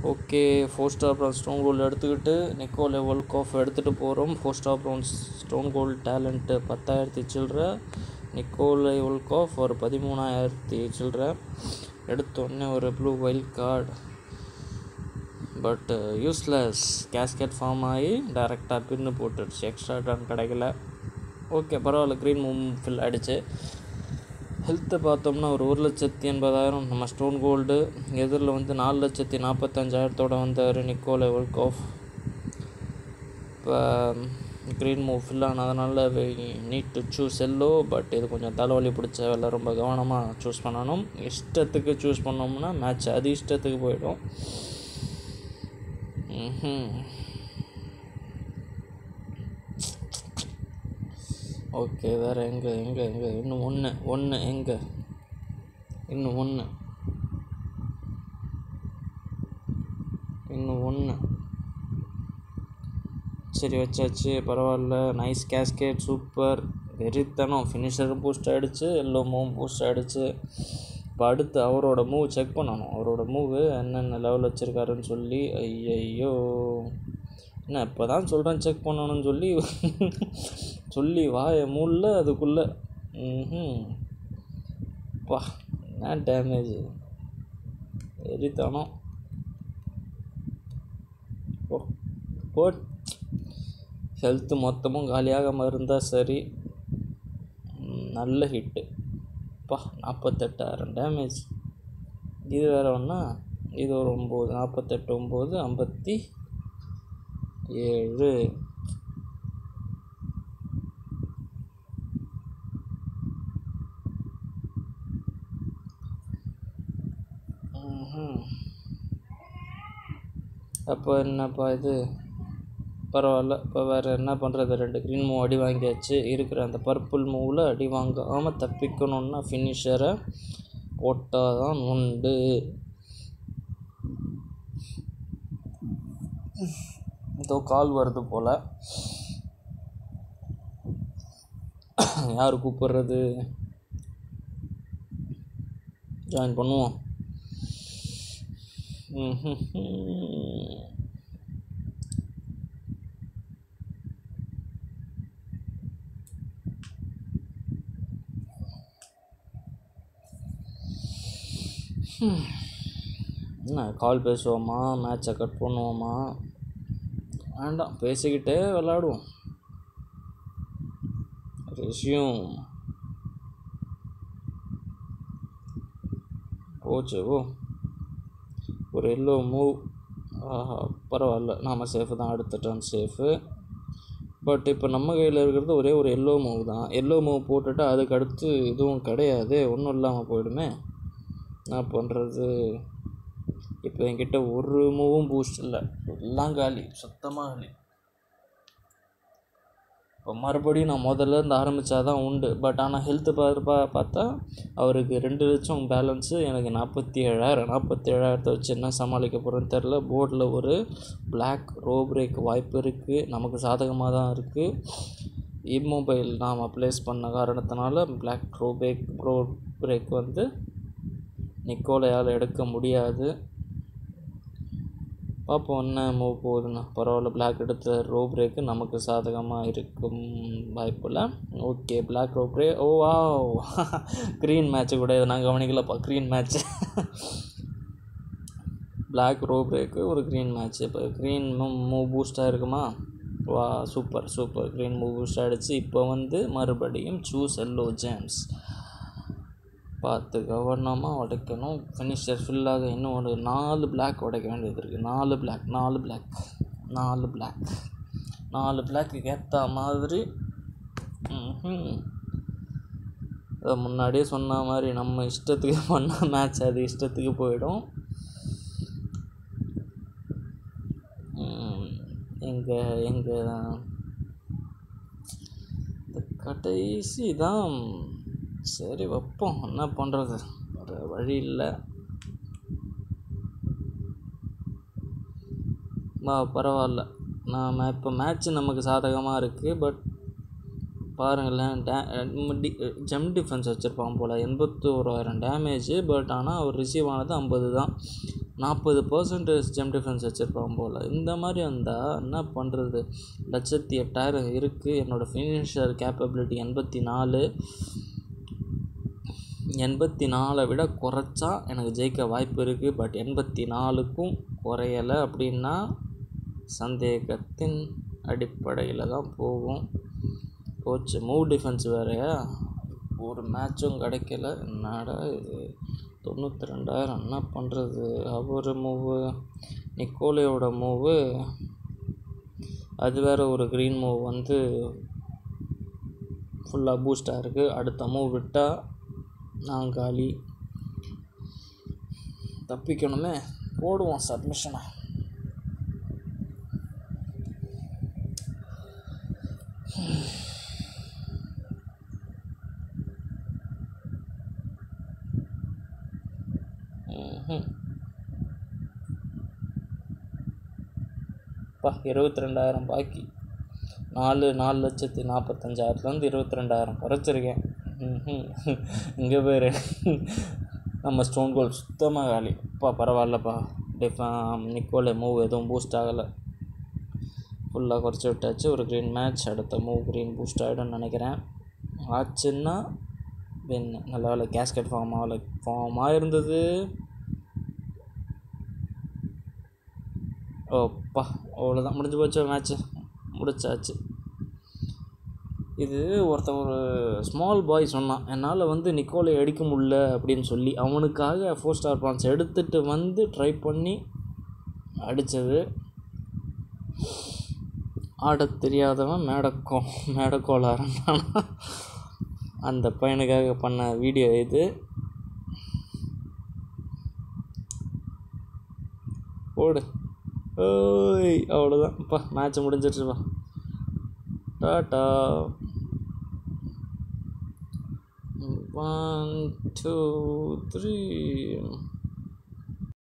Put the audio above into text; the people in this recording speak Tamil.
Okay four star brown stone gold எடுத்துக்கிட்டு நிக்கோ லெவல் காஃப் எடுத்துகிட்டு போகிறோம் four star brown stone gold talent பத்தாயிரத்தி சில்லற நிக்கோ லெவல் காஃப் ஒரு பதிமூணாயிரத்தி சில்லற எடுத்தோடனே ஒரு blue wild card but useless cascade form ஆகி டேரெக்டாக பின்னு போட்டுடுச்சு எக்ஸ்ட்ரா டன் கிடைக்கல ஓகே பரவாயில்ல க்ரீன் மூம் ஃபில் ஆகிடுச்சு ஹெல்த்தை பார்த்தோம்னா ஒரு ஒரு லட்சத்தி எண்பதாயிரம் நம்ம ஸ்டோன் கோல்டு எதிரில் வந்து நாலு லட்சத்தி நாற்பத்தஞ்சாயிரத்தோட வந்தார் நிக்கோ லெவல் காஃப் இப்போ க்ரீன் மூவ் ஃபில் ஆனதுனால need to choose yellow but இது கொஞ்சம் தலைவலி பிடிச்ச வேலை ரொம்ப கவனமாக சூஸ் பண்ணணும் இஷ்டத்துக்கு சூஸ் பண்ணோம்னா மேட்ச் அது இஷ்டத்துக்கு போயிடும் ஓகே வேறு எங்கே எங்கே எங்கே இன்னும் ஒன்று ஒன்று எங்கே இன்னும் ஒன்று இன்னும் ஒன்று சரி வச்சாச்சு பரவாயில்ல நைஸ் கேஸ்கேட் சூப்பர் வெறித்தனம் ஃபினிஷரும் பூஸ்ட் ஆகிடுச்சு எல்லோ மூவும் பூஸ்ட் ஆகிடுச்சு இப்போ அடுத்து அவரோட மூவ் செக் பண்ணணும் அவரோட மூவு என்னென்ன லெவல் வச்சுருக்காருன்னு சொல்லி ஐயையோ என்ன இப்போ தான் சொல்கிறேன் செக் பண்ணணும்னு சொல்லி சொல்லி வாய மூடல அதுக்குள்ளே ம் பா என்ன டேமேஜ் வெறித்தனம் ஓ போட் ஹெல்த்து மொத்தமும் காலியாகாமல் இருந்தால் சரி நல்ல ஹிட்டு பா நாற்பத்தெட்டாயிரம் டேமேஜ் இது வேறு ஒன்றா இது ஒரு ஒம்பது நாற்பத்தெட்டு ஒம்பது ஐம்பத்தி ஏழு அப்போ என்னப்பா இது பரவாயில்ல இப்போ வேறு என்ன பண்ணுறது ரெண்டு க்ரீன் மூவ் அடி வாங்கியாச்சு இருக்கிற அந்த பர்பிள் மூவில் அடி வாங்காமல் தப்பிக்கணுன்னா ஃபினிஷரை போட்டால் தான் உண்டு இதோ கால் வருது போல் யார் கூப்பிட்றது ஜாயின் பண்ணுவோம் என்ன கால் பேசுவோமா மேட்சை கட் பண்ணுவோமா வேண்டாம் பேசிக்கிட்டே விளாடுவோம் ரெஷ்யூம் போச்சு ஓ ஒரு எல்லோ மூவ் ஆஹா பரவாயில்ல நாம் சேஃபு தான் அடுத்த டர்ன் சேஃபு பட் இப்போ நம்ம கையில் இருக்கிறது ஒரே ஒரு எல்லோ மூவ் தான் எல்லோ மூவ் போட்டுட்டு அதுக்கு அடுத்து இதுவும் கிடையாது ஒன்றும் இல்லாமல் போயிடுமே என்ன பண்ணுறது இப்போ என்கிட்ட ஒரு மூவும் பூஸ்ட் இல்லை எல்லாம் காலி சுத்தமாக காலி இப்போ மறுபடியும் நான் முதல்ல இருந்து ஆரம்பித்தா தான் உண்டு பட் ஆனால் ஹெல்த்து பா பார்த்தா அவருக்கு ரெண்டு லட்சம் பேலன்ஸு எனக்கு நாற்பத்தி ஏழாயிரம் நாற்பத்தி ஏழாயிரத்தை வச்சு என்ன சமாளிக்க போகிறேன்னு தெரில போர்டில் ஒரு பிளாக் ரோ பிரேக் வாய்ப்பு இருக்குது நமக்கு சாதகமாக தான் இருக்குது இம்மொபைல் நாம் ப்ளேஸ் பண்ண காரணத்தினால black row break row break வந்து நிக்கோலையால் எடுக்க முடியாது பார்ப்போம் என்ன மூவ் போகுதுண்ணா பரவாயில்ல பிளாக் எடுத்த ரோ பிரேக்கு நமக்கு சாதகமாக இருக்கும் வாய்ப்பில் ஓகே பிளாக் ரோ பிரே ஓ வா க்ரீன் மேட்ச்சு கூட இதை நான் கவனிக்கலப்பா green match black row break ஒரு க்ரீன் மேட்ச் இப்போ க்ரீன் மூவ் பூஸ்டாக இருக்குமா வா super super green move boost ஆகிடுச்சு இப்போ வந்து மறுபடியும் சூஸ் எல்லோ ஜேம்ஸ் பார்த்து கவனமாக உடைக்கணும் ஃபினிஷர் ஃபில்லாக இன்னும் ஒரு நாலு பிளாக் உடைக்க வேண்டியது இருக்குது நாலு பிளாக் நாலு பிளாக் நாலு பிளாக் நாலு பிளாக்கு ஏற்ற மாதிரி முன்னாடியே சொன்ன மாதிரி நம்ம இஷ்டத்துக்கு பண்ண மேட்ச் அது இஷ்டத்துக்கு போயிடும் எங்கே எங்கே இந்த கடைசி தான் சரி வைப்போம் என்ன பண்ணுறது வேறு வழி இல்லை வா பரவாயில்ல நாம் இப்போ மேட்ச்சு நமக்கு சாதகமாக இருக்குது பட் பாருங்களேன் டே டி ஜெம் டிஃபென்ஸ் வச்சுருப்பான் போல் எண்பத்தோராயிரம் டேமேஜ் பட் ஆனால் அவர் ரிசீவ் ஆனது ஐம்பது தான் நாற்பது பர்சன்டேஜ் ஜெம் டிஃபென்ஸ் வச்சுருப்பான் போல் இந்த மாதிரி வந்தால் என்ன பண்ணுறது லட்சத்தி எட்டாயிரம் இருக்குது என்னோடய ஃபினிஷர் கேப்பபிலிட்டி எண்பத்தி நாலு எண்பத்தி நாலை விட குறைச்சா எனக்கு ஜெயிக்க வாய்ப்பு இருக்குது பட் எண்பத்தி நாலுக்கும் குறையலை அப்படின்னா சந்தேகத்தின் அடிப்படையில் தான் போகும் போச்சு மூவ் டிஃபென்ஸ் வேறையா ஒரு மேட்சும் கிடைக்கல என்னடா இது தொண்ணூற்றி ரெண்டாயிரம் என்ன பண்ணுறது அவர் மூவு நிக்கோலையோட மூவு அது வேறு ஒரு க்ரீன் மூவ் வந்து ஃபுல்லாக பூஸ்டாக இருக்குது அடுத்த மூவ் விட்டால் நான் காலி தப்பிக்கணுமே போடுவோம் சப்மிஷனை ம்ஹும். பா இருபத்தி ரெண்டாயிரம் பாக்கி நாலு நாலு லட்சத்தி நாற்பத்தஞ்சாயிரத்துலேருந்து இருபத்தி ரெண்டாயிரம் குறைச்சிருக்கேன் ம்ஹும். இங்கே பேர் நம்ம ஸ்டோன் கோல் சுத்தமாக காலி அப்பா பரவாயில்லப்பா டிஃபா நிக்கோலே மூவ் எதுவும் பூஸ்ட் ஆகலை ஃபுல்லாக குறைச்சி விட்டாச்சு ஒரு க்ரீன் மேட்ச் அடுத்த மூவ் க்ரீன் பூஸ்ட் ஆகிடும்னு நினைக்கிறேன் ஆச்சுன்னா வின் நல்ல வேலை கேஸ்கெட் ஃபார்ம் ஆகலை ஃபார்ம் ஆயிருந்தது ஓப்பா அவ்வளோதான் முடிஞ்சு போச்சு மேட்ச்சு முடிச்சாச்சு இது ஒருத்தன் ஒரு ஸ்மால் பாய் சொன்னான் என்னால் வந்து நிக்கோலை அடிக்க முடியல அப்படின்னு சொல்லி அவனுக்காக ஃபோர் ஸ்டார் பான்ஸ் எடுத்துகிட்டு வந்து ட்ரை பண்ணி அடித்தது ஆடத் தெரியாதவன் மேடக்கோ மேடக்கோளாரன்னா அந்த பையனுக்காக பண்ண வீடியோ இது போடு ஓய் அவ்வளோதான் அப்பா மேட்ச் முடிஞ்சிருச்சுப்பா டாட்டா ஒன் டூ த்ரீ